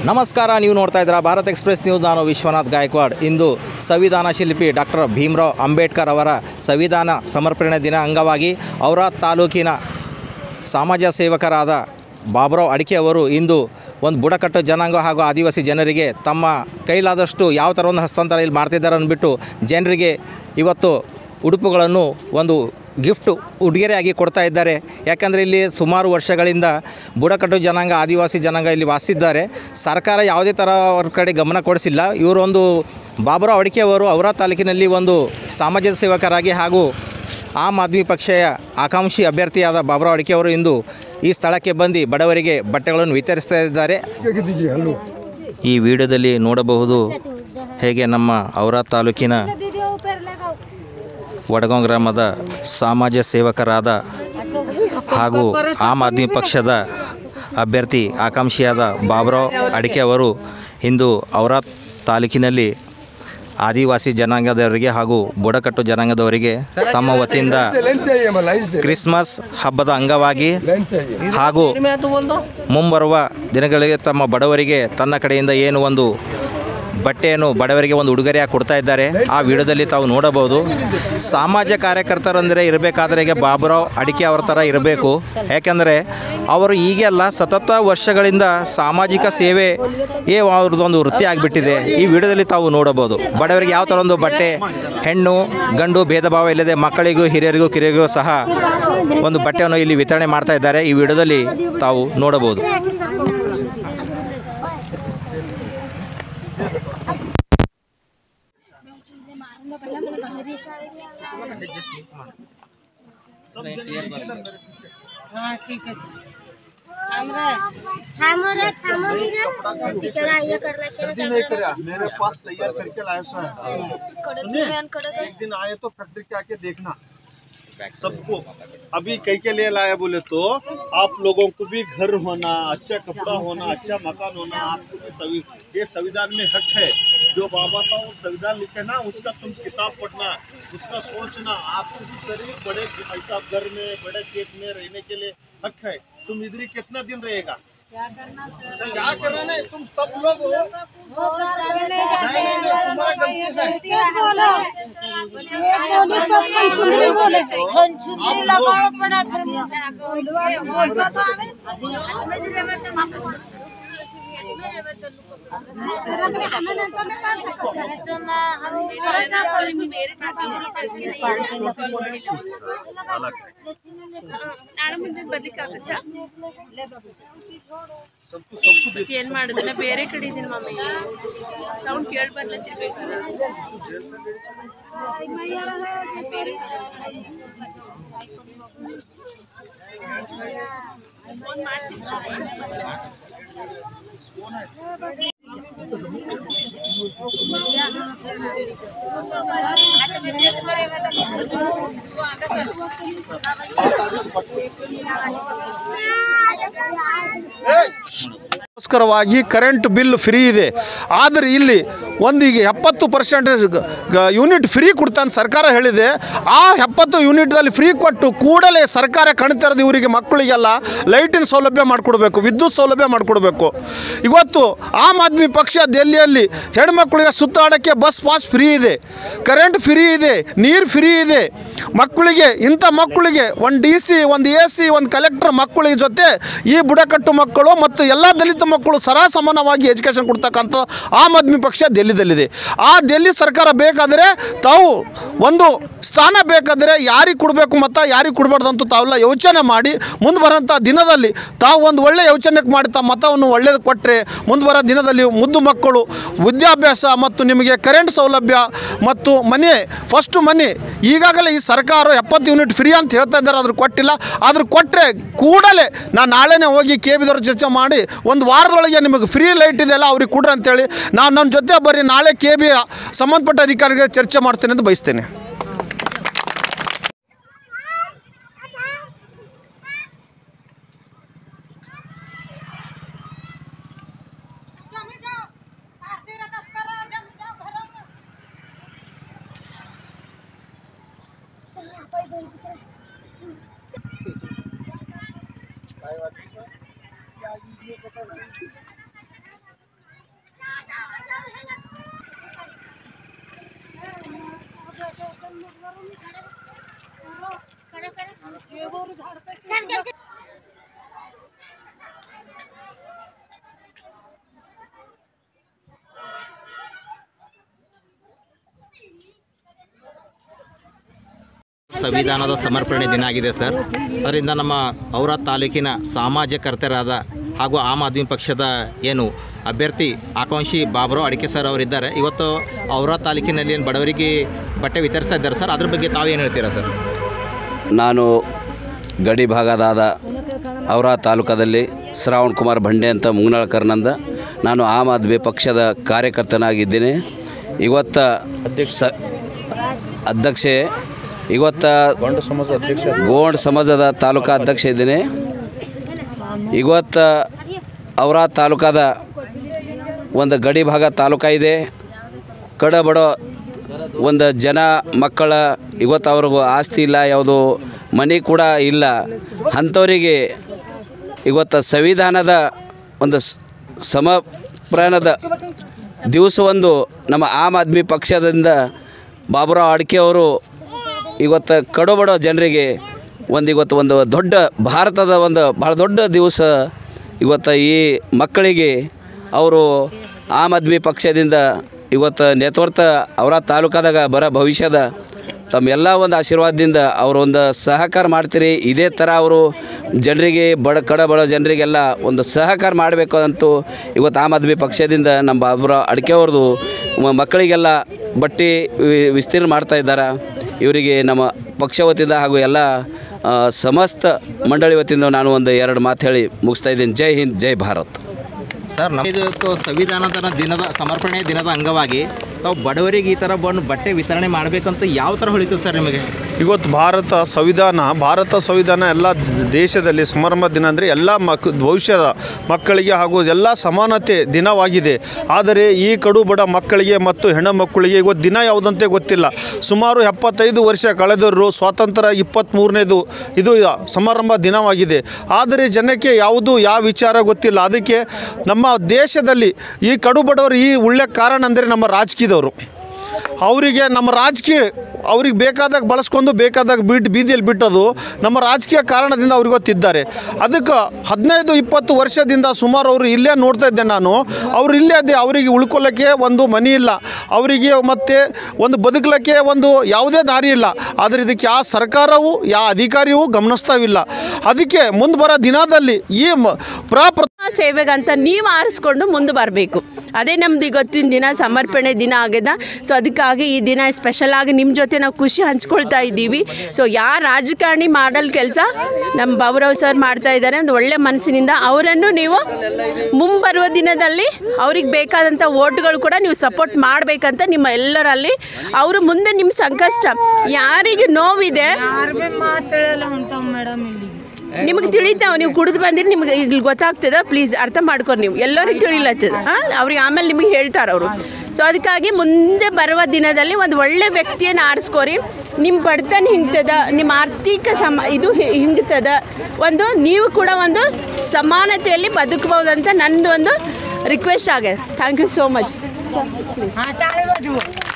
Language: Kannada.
ನಮಸ್ಕಾರ ನೀವು ನೋಡ್ತಾ ಇದ್ದೀರಾ ಭಾರತ್ ಎಕ್ಸ್ಪ್ರೆಸ್ ನ್ಯೂಸ್ ನಾನು ವಿಶ್ವನಾಥ್ ಗಾಯಕ್ವಾಡ್ ಇಂದು ಸಂವಿಧಾನ ಶಿಲ್ಪಿ ಡಾಕ್ಟರ್ ಭೀಮ್ರಾವ್ ಅಂಬೇಡ್ಕರ್ ಅವರ ಸಂವಿಧಾನ ಸಮರ್ಪಣೆ ದಿನ ಅಂಗವಾಗಿ ಔರಾದ್ ತಾಲೂಕಿನ ಸಮಾಜ ಸೇವಕರಾದ ಬಾಬುರಾವ್ ಅಡಿಕೆ ಅವರು ಇಂದು ಒಂದು ಬುಡಕಟ್ಟು ಜನಾಂಗ ಹಾಗೂ ಆದಿವಾಸಿ ಜನರಿಗೆ ತಮ್ಮ ಕೈಲಾದಷ್ಟು ಯಾವ ಥರ ಒಂದು ಹಸ್ತಾಂತರ ಇಲ್ಲಿ ಮಾಡ್ತಿದ್ದಾರೆ ಅಂದ್ಬಿಟ್ಟು ಜನರಿಗೆ ಇವತ್ತು ಉಡುಪುಗಳನ್ನು ಒಂದು ಗಿಫ್ಟ್ ಉಡುಗೊರೆಯಾಗಿ ಕೊಡ್ತಾ ಇದ್ದಾರೆ ಯಾಕಂದರೆ ಇಲ್ಲಿ ಸುಮಾರು ವರ್ಷಗಳಿಂದ ಬುಡಕಟ್ಟು ಜನಾಂಗ ಆದಿವಾಸಿ ಜನಾಂಗ ಇಲ್ಲಿ ವಾಸಿಸಿದ್ದಾರೆ ಸರ್ಕಾರ ಯಾವುದೇ ಥರ ಅವ್ರ ಕಡೆ ಗಮನ ಕೊಡಿಸಿಲ್ಲ ಇವರೊಂದು ಬಾಬುರಾವ್ ಅಡಿಕೆ ಅವರು ಅವರ ತಾಲೂಕಿನಲ್ಲಿ ಒಂದು ಸಾಮಾಜಿಕ ಸೇವಕರಾಗಿ ಹಾಗೂ ಆಮ್ ಆದ್ಮಿ ಪಕ್ಷದ ಆಕಾಂಕ್ಷಿ ಅಭ್ಯರ್ಥಿಯಾದ ಬಾಬುರಾವ್ ಅಡಿಕೆ ಅವರು ಇಂದು ಈ ಸ್ಥಳಕ್ಕೆ ಬಂದು ಬಡವರಿಗೆ ಬಟ್ಟೆಗಳನ್ನು ವಿತರಿಸ್ತಾ ಇದ್ದಾರೆ ಈ ವಿಡಿಯೋದಲ್ಲಿ ನೋಡಬಹುದು ಹೇಗೆ ನಮ್ಮ ಔರಾ ತಾಲೂಕಿನ ವಡಗಾಂವ್ ಗ್ರಾಮದ ಸಮಾಜ ಸೇವಕರಾದ ಹಾಗೂ ಆಮ್ ಆದ್ಮಿ ಪಕ್ಷದ ಅಭ್ಯರ್ಥಿ ಆಕಾಂಕ್ಷಿಯಾದ ಬಾಬುರಾವ್ ಅಡಿಕೆ ಅವರು ಇಂದು ಔರಾ ತಾಲೂಕಿನಲ್ಲಿ ಆದಿವಾಸಿ ಜನಾಂಗದವರಿಗೆ ಹಾಗೂ ಬುಡಕಟ್ಟು ಜನಾಂಗದವರಿಗೆ ತಮ್ಮ ವತಿಯಿಂದ लाइन से आइए लाइन से ಕ್ರಿಸ್ಮಸ್ ಹಬ್ಬದ ಅಂಗವಾಗಿ लाइन से आइए ಹಾಗೂ ಮುಂಬರುವ ದಿನಗಳಿಗೆ ತಮ್ಮ ಬಡವರಿಗೆ ತನ್ನ ಕಡೆಯಿಂದ ಏನು ಒಂದು ಬಟ್ಟೆಯನ್ನು ಬಡವರಿಗೆ ಒಂದು ಉಡುಗೊರೆಯಾಗಿ ಕೊಡ್ತಾ ಇದ್ದಾರೆ ಆ ವಿಡಿಯೋದಲ್ಲಿ ತಾವು ನೋಡಬಹುದು ಸಮಾಜ ಕಾರ್ಯಕರ್ತರಂದರೆ ಇರಬೇಕಾದ್ರೆ ಈಗ ಬಾಬುರಾವ್ ಅಡಿಕೆ ಅವ್ರ ಥರ ಇರಬೇಕು ಯಾಕೆಂದರೆ ಅವರು ಈಗೆಲ್ಲ ಸತತ ವರ್ಷಗಳಿಂದ ಸಾಮಾಜಿಕ ಸೇವೆ ಏ ಅವ್ರದ್ದೊಂದು ವೃತ್ತಿ ಆಗಿಬಿಟ್ಟಿದೆ ಈ ವಿಡಿಯೋದಲ್ಲಿ ತಾವು ನೋಡಬಹುದು ಬಡವರಿಗೆ ಯಾವ ಥರ ಒಂದು ಬಟ್ಟೆ ಹೆಣ್ಣು ಗಂಡು ಭೇದ ಭಾವ ಇಲ್ಲದೆ ಮಕ್ಕಳಿಗೂ ಹಿರಿಯರಿಗೂ ಕಿರಿಯರಿಗೂ ಸಹ ಒಂದು ಬಟ್ಟೆಯನ್ನು ಇಲ್ಲಿ ವಿತರಣೆ ಮಾಡ್ತಾ ಇದ್ದಾರೆ ಈ ವಿಡಿಯೋದಲ್ಲಿ ತಾವು ನೋಡಬಹುದು थांबवलं थांबवली ना तिच्याला हे करला केलं नहीं करा मेरे पास तैयार करके लाया सो है कडक एक दिन आए तो फैक्ट्री के आके देखना सबको अभी कई के लिए लाया बोले तो आप लोगों को भी घर होना अच्छा कपड़ा होना अच्छा मकान होना आपको भी सवि ये संविधान में हक है जो बाबा साहब संविधान लिखे ना उसका तुम किताब पढ़ना उसका सोचना आपको भी शरीर बड़े ऐसा घर में बड़े खेत में रहने के लिए हक है तुम इधर ही कितना दिन रहेगा क्या करना नहीं तुम सब लोग हो नहीं नहीं नहीं तुम्हारा गलती है ನಾಳೆ ಮುಂದೆ ಬರ್ಲಿಕ್ಕಾಗತ್ತಾ सबको सबको दे ಏನ್ ಮಾಡುದು ನಾ ಬೇರೆ ಕಡೆ ಇದೀನಿ ಮಮ್ಮಿ ಸೌಂಡ್ ಕೇಳಿ ಬರ್ಲತ್ತಿರ್ಬೇಕಲ್ಲ ಫೋನ್ ಮಾಡ್ತೀನಿ ಗೋಸ್ಕರವಾಗಿ ಕರೆಂಟ್ ಬಿಲ್ ಫ್ರೀ ಇದೆ ಆದರೆ ಇಲ್ಲಿ ಒಂದು ಈಗ ಎಪ್ಪತ್ತು ಪರ್ಸೆಂಟೇಜ್ ಯೂನಿಟ್ ಫ್ರೀ ಕೊಡ್ತಾನೆ ಸರ್ಕಾರ ಹೇಳಿದೆ ಆ ಎಪ್ಪತ್ತು ಯೂನಿಟ್ದಲ್ಲಿ ಫ್ರೀ ಕೊಟ್ಟು ಕೂಡಲೇ ಸರ್ಕಾರ ಕಣ್ತೆರೆದು ಇವರಿಗೆ ಮಕ್ಕಳಿಗೆಲ್ಲ ಲೈಟಿನ ಸೌಲಭ್ಯ ಮಾಡಿಕೊಡ್ಬೇಕು ವಿದ್ಯುತ್ ಸೌಲಭ್ಯ ಮಾಡಿಕೊಡ್ಬೇಕು ಇವತ್ತು ಆಮ್ ಆದ್ಮಿ ಪಕ್ಷ ದೆಹಲಿಯಲ್ಲಿ ಹೆಣ್ಮಕ್ಳಿಗೆ ಸುತ್ತಾಡೋಕ್ಕೆ ಬಸ್ ಪಾಸ್ ಫ್ರೀ ಇದೆ ಕರೆಂಟ್ ಫ್ರೀ ಇದೆ ನೀರು ಫ್ರೀ ಇದೆ ಮಕ್ಕಳಿಗೆ ಇಂಥ ಮಕ್ಕಳಿಗೆ ಒಂದು ಡಿ ಸಿ ಒಂದು ಎ ಸಿ ಒಂದು ಕಲೆಕ್ಟರ್ ಮಕ್ಕಳಿಗೆ ಜೊತೆ ಈ ಬುಡಕಟ್ಟು ಮಕ್ಕಳು ಮತ್ತು ಎಲ್ಲ ದಲಿತ ಮಕ್ಕಳು ಸರಾಸಮಾನವಾಗಿ ಎಜುಕೇಷನ್ ಕೊಡ್ತಕ್ಕಂಥ ಆಮ್ ಆದ್ಮಿ ಪಕ್ಷ ದೆಲ್ಲಿದಲ್ಲಿದೆ ಆ ದೆಲ್ಲಿ ಸರ್ಕಾರ ಬೇಕಾದರೆ ತಾವು ಒಂದು ಸ್ಥಾನ ಬೇಕಾದರೆ ಯಾರಿಗೆ ಕೊಡಬೇಕು ಮತ್ತು ಯಾರಿಗೆ ಕೊಡಬಾರ್ದು ಅಂತ ತಾವೆಲ್ಲ ಯೋಚನೆ ಮಾಡಿ ಮುಂದೆ ಬರೋಂಥ ದಿನದಲ್ಲಿ ತಾವು ಒಂದು ಒಳ್ಳೆ ಯೋಚನೆಗೆ ಮಾಡಿ ತಮ್ಮ ಮತವನ್ನು ಒಳ್ಳೇದು ಕೊಟ್ಟರೆ ಮುಂದೆ ಬರೋ ದಿನದಲ್ಲಿ ಮುದ್ದು ಮಕ್ಕಳು ವಿದ್ಯಾಭ್ಯಾಸ ಮತ್ತು ನಿಮಗೆ ಕರೆಂಟ್ ಸೌಲಭ್ಯ ಮತ್ತು ಮನೆ ಫಸ್ಟು ಮನೆ ಈಗಾಗಲೇ ಈ ಸರ್ಕಾರ ಎಪ್ಪತ್ತು ಯೂನಿಟ್ ಫ್ರೀ ಅಂತ ಹೇಳ್ತಾ ಇದ್ದಾರೆ ಅದ್ರ ಕೊಟ್ಟಿಲ್ಲ ಅದ್ರ ಕೊಟ್ಟರೆ ಕೂಡಲೇ ನಾನು ನಾಳೆನೇ ಹೋಗಿ ಕೆ ಬಿದವ್ರ ಚರ್ಚೆ ಮಾಡಿ ಒಂದು ವಾರದೊಳಗೆ ನಿಮಗೆ ಫ್ರೀ ಲೈಟ್ ಇದೆಯಲ್ಲ ಅವ್ರಿಗೆ ಕೊಡ್ರಿ ಅಂತೇಳಿ ನಾನು ನನ್ನ ಜೊತೆ ಬರ್ರಿ ನಾಳೆ ಕೆ ಬಿ ಸಂಬಂಧಪಟ್ಟ ಅಧಿಕಾರಿಗಳಿಗೆ ಚರ್ಚೆ ಮಾಡ್ತೇನೆ ಅಂತ ಬಯಸ್ತೇನೆ ಸಂವಿಧಾನದ ಸಮರ್ಪಣೆ ದಿನ ಆಗಿದೆ ಸರ್ ಅದರಿಂದ ನಮ್ಮ ಔರ ತಾಲೂಕಿನ ಸಮಾಜಕರ್ತರಾದ ಹಾಗೂ ಆಮ್ ಆದ್ಮಿ ಪಕ್ಷದ ಏನು ಅಭ್ಯರ್ಥಿ ಆಕಾಂಕ್ಷಿ ಬಾಬರಾವ್ ಅಡಿಕೆ ಸರ್ ಅವರಿದ್ದಾರೆ ಇವತ್ತು ಔರ ತಾಲೂಕಿನಲ್ಲಿ ಏನು ಬಡವರಿಗೆ ಬಟ್ಟೆ ವಿತರಿಸ್ತಾ ಇದ್ದಾರೆ ಸರ್ ಅದ್ರ ಬಗ್ಗೆ ತಾವೇನು ಹೇಳ್ತೀರಾ ಸರ್ ನಾನು ಗಡಿ ಭಾಗದಾದ ಔರಾ ತಾಲೂಕದಲ್ಲಿ ಶ್ರಾವಣ್ ಕುಮಾರ್ ಭಂಡೆ ಅಂತ ಮುಂಗನಾಳ್ಕರ್ನಂದ ನಾನು ಆಮ್ ಆದ್ಮಿ ಪಕ್ಷದ ಕಾರ್ಯಕರ್ತನಾಗಿದ್ದೇನೆ ಇವತ್ತ ಸ ಅಧ್ಯಕ್ಷೆ ಇವತ್ತ ಗೊಂಡ ಸಮಾಜ ಅಧ್ಯಕ್ಷ ಗೋಂಡ್ ಸಮಾಜದ ತಾಲೂಕಾ ಅಧ್ಯಕ್ಷ ಇದ್ದೇನೆ ಇವತ್ತ ಔರಾ ತಾಲೂಕಾದ ಒಂದು ಗಡಿ ಭಾಗ ತಾಲೂಕಾ ಇದೆ ಕಡಬಡ ಒಂದು ಜನ ಮಕ್ಕಳ ಇವತ್ತು ಅವ್ರಿಗೂ ಆಸ್ತಿ ಇಲ್ಲ ಯಾವುದು ಮನೆ ಕೂಡ ಇಲ್ಲ ಅಂಥವರಿಗೆ ಇವತ್ತು ಸಂವಿಧಾನದ ಒಂದು ಸ್- ಸಮರ್ಪಣದ ದಿವಸವೊಂದು ನಮ್ಮ ಆಮ್ ಆದ್ಮಿ ಪಕ್ಷದಿಂದ ಬಾಬುರಾವ್ ಅಡ್ಕೆ ಅವರು ಇವತ್ತು ಕಡುಬಡ ಜನರಿಗೆ ಒಂದು ಇವತ್ತು ಒಂದು ದೊಡ್ಡ ಭಾರತದ ಒಂದು ಭಾಳ ದೊಡ್ಡ ದಿವಸ ಇವತ್ತು ಈ ಮಕ್ಕಳಿಗೆ ಅವರು ಆಮ್ ಆದ್ಮಿ ಪಕ್ಷದಿಂದ ಇವತ್ತು ನೇತೃತ್ವ ಅವರ ತಾಲೂಕಾದಾಗ ಬರ ಭವಿಷ್ಯದ ತಮ್ಮೆಲ್ಲ ಒಂದು ಆಶೀರ್ವಾದದಿಂದ ಅವರು ಒಂದು ಸಹಕಾರ ಮಾಡ್ತೀರಿ ಇದೇ ಥರ ಅವರು ಜನರಿಗೆ ಬಡ ಕಡ ಬಡ ಜನರಿಗೆಲ್ಲ ಒಂದು ಸಹಕಾರ ಮಾಡಬೇಕು ಅಂತೂ ಇವತ್ತು ಆಮ್ ಆದ್ಮಿ ಪಕ್ಷದಿಂದ ನಮ್ಮ ಬಾಬುರಾವ್ ಅಡಿಕೆ ಅವ್ರದ್ದು ಮ- ಮಕ್ಕಳಿಗೆಲ್ಲ ಬಟ್ಟೆ ವಿ- ವಿಸ್ತೀರ್ಣ ಮಾಡ್ತಾ ಇದ್ದಾರೆ ಇವರಿಗೆ ನಮ್ಮ ಪಕ್ಷ ವತಿಯಿಂದ ಹಾಗೂ ಎಲ್ಲ ಆ, ಸಮಸ್ತ ಮಂಡಳಿ ವತಿಯಿಂದ ನಾನು ಒಂದು ಎರಡು ಮಾತು ಹೇಳಿ ಮುಗಿಸ್ತಾ ಇದ್ದೀನಿ ಜೈ ಹಿಂದ್ ಜೈ ಭಾರತ್ ಸರ್ ನಮ್ಮ ಇದು ಸಂವಿಧಾನದ ದಿನದ ಸಮರ್ಪಣೆ ದಿನದ ಅಂಗವಾಗಿ ತಾವು ಬಡವರಿಗೆ ಈ ಥರ ಬಂದು ಬಟ್ಟೆ ವಿತರಣೆ ಮಾಡಬೇಕಂತ ಯಾವ ಥರ ಹೊಳಿತು ಸರ್ ನಿಮಗೆ ಇವತ್ತು ಭಾರತ ಸಂವಿಧಾನ ಭಾರತ ಸಂವಿಧಾನ ಎಲ್ಲ ಜ- ದೇಶದಲ್ಲಿ ಸಮಾರಂಭ ದಿನ ಅಂದರೆ ಎಲ್ಲ ಮಕ್ ಭವಿಷ್ಯದ ಮಕ್ಕಳಿಗೆ ಹಾಗೂ ಎಲ್ಲ ಸಮಾನತೆ ದಿನವಾಗಿದೆ ಆದರೆ ಈ ಕಡು ಬಡ ಮಕ್ಕಳಿಗೆ ಮತ್ತು ಹೆಣ್ಣು ಮಕ್ಕಳಿಗೆ ಇವತ್ತು ದಿನ ಯಾವುದಂತೆ ಗೊತ್ತಿಲ್ಲ ಸುಮಾರು ಎಪ್ಪತ್ತೈದು ವರ್ಷ ಕಳೆದರು ಸ್ವಾತಂತ್ರ್ಯ ಇಪ್ಪತ್ತ್ಮೂರನೇದು ಇದು ಸಮಾರಂಭ ದಿನವಾಗಿದೆ ಆದರೆ ಜನಕ್ಕೆ ಯಾವುದು ಯಾವ ವಿಚಾರ ಗೊತ್ತಿಲ್ಲ ಅದಕ್ಕೆ ನಮ್ಮ ದೇಶದಲ್ಲಿ ಈ ಕಡು ಬಡವರು ಈ ಉಳ್ಳೆ ಕಾರಣ ಅಂದರೆ ನಮ್ಮ ರಾಜಕೀಯದವರು ಅವರಿಗೆ ನಮ್ಮ ರಾಜಕೀಯ ಅವ್ರಿಗೆ ಬೇಕಾದಾಗ ಬಳಸ್ಕೊಂಡು ಬೇಕಾದಾಗ ಬಿಟ್ಟು ಬೀದಿಯಲ್ಲಿ ಬಿಟ್ಟದು ನಮ್ಮ ರಾಜಕೀಯ ಕಾರಣದಿಂದ ಅವ್ರಿಗೆ ಗೊತ್ತಿದ್ದಾರೆ ಅದಕ್ಕೆ ಹದಿನೈದು ಇಪ್ಪತ್ತು ವರ್ಷದಿಂದ ಸುಮಾರು ಅವರು ಇಲ್ಲೇ ನೋಡ್ತಾ ಇದ್ದೆ ನಾನು ಅವ್ರು ಇಲ್ಲೇ ಅದೇ ಅವರಿಗೆ ಉಳ್ಕೊಳ್ಳೋಕ್ಕೆ ಒಂದು ಮನೆ ಇಲ್ಲ ಅವರಿಗೆ ಮತ್ತು ಒಂದು ಬದುಕಲಿಕ್ಕೆ ಒಂದು ಯಾವುದೇ ದಾರಿ ಇಲ್ಲ ಆದರೆ ಇದಕ್ಕೆ ಯಾವ ಸರ್ಕಾರವು ಯಾವ ಅಧಿಕಾರಿಯೂ ಗಮನಿಸ್ತಾವಿಲ್ಲ ಅದಕ್ಕೆ ಮುಂದೆ ಬರೋ ದಿನದಲ್ಲಿ ಈ ಮ- ಪ್ರಪ್ರ ಸೇವೆಗಂತ ನೀವು ಆರಿಸ್ಕೊಂಡು ಮುಂದೆ ಬರಬೇಕು ಅದೇ ನಮ್ದು ಇವತ್ತಿನ ದಿನ ಸಮರ್ಪಣೆ ದಿನ ಆಗ್ಯದ ಸೊ ಅದಕ್ಕಾಗಿ ಈ ದಿನ ಸ್ಪೆಷಲ್ ಆಗಿ ನಿಮ್ಮ ಜೊತೆ ನಾವು ಖುಷಿ ಹಂಚ್ಕೊಳ್ತಾ ಇದ್ದೀವಿ ಸೊ ಯಾರು ರಾಜಕಾರಣಿ ಮಾಡಲ್ ಕೆಲಸ ನಮ್ಮ ಬಾಬುರಾವ್ ಸರ್ ಮಾಡ್ತಾ ಇದ್ದಾರೆ ಒಂದು ಒಳ್ಳೆ ಮನಸ್ಸಿನಿಂದ ಅವರನ್ನು ನೀವು ಮುಂಬರುವ ದಿನದಲ್ಲಿ ಅವ್ರಿಗೆ ಬೇಕಾದಂಥ ಓಟ್ಗಳು ಕೂಡ ನೀವು ಸಪೋರ್ಟ್ ಮಾಡಬೇಕಂತ ನಿಮ್ಮ ಎಲ್ಲರಲ್ಲಿ ಅವರು ಮುಂದೆ ನಿಮ್ಮ ಸಂಕಷ್ಟ ಯಾರಿಗೆ ನೋವಿದೆ ಮಾತಾಡಲ್ಲ ಹೊಂಟಾವ್ ಮೇಡಮ್ ಇಲ್ಲಿಗೆ ನಿಮಗೆ ತಿಳಿತಾವ ನೀವು ಕುಡಿದು ಬಂದಿರಿ ನಿಮ್ಗೆ ಇಲ್ಲಿ ಗೊತ್ತಾಗ್ತದ ಪ್ಲೀಸ್ ಅರ್ಥ ಮಾಡ್ಕೊಂಡು ನೀವು ಎಲ್ಲರಿಗೂ ತಿಳಿಲತ್ತದ ಹಾಂ ಅವ್ರಿಗೆ ಆಮೇಲೆ ನಿಮಗೆ ಹೇಳ್ತಾರೆ ಅವರು ಸೊ ಅದಕ್ಕಾಗಿ ಮುಂದೆ ಬರುವ ದಿನದಲ್ಲಿ ಒಂದು ಒಳ್ಳೆ ವ್ಯಕ್ತಿಯನ್ನು ಆರಿಸ್ಕೋರಿ ನಿಮ್ಮ ಬಡತನ ಹಿಂಗ್ತದ ನಿಮ್ಮ ಆರ್ಥಿಕ ಸಮ ಇದು ಹಿ- ಹಿಂಗ್ತದ ಒಂದು ನೀವು ಕೂಡ ಒಂದು ಸಮಾನತೆಯಲ್ಲಿ ಬದುಕಬಹುದಂತ ನಂದು ಒಂದು ರಿಕ್ವೆಸ್ಟ್ ಆಗಿದೆ ಥ್ಯಾಂಕ್ ಯು ಸೋ ಮಚ್ ಹಾ ತಾಳೆ ಬಾಜು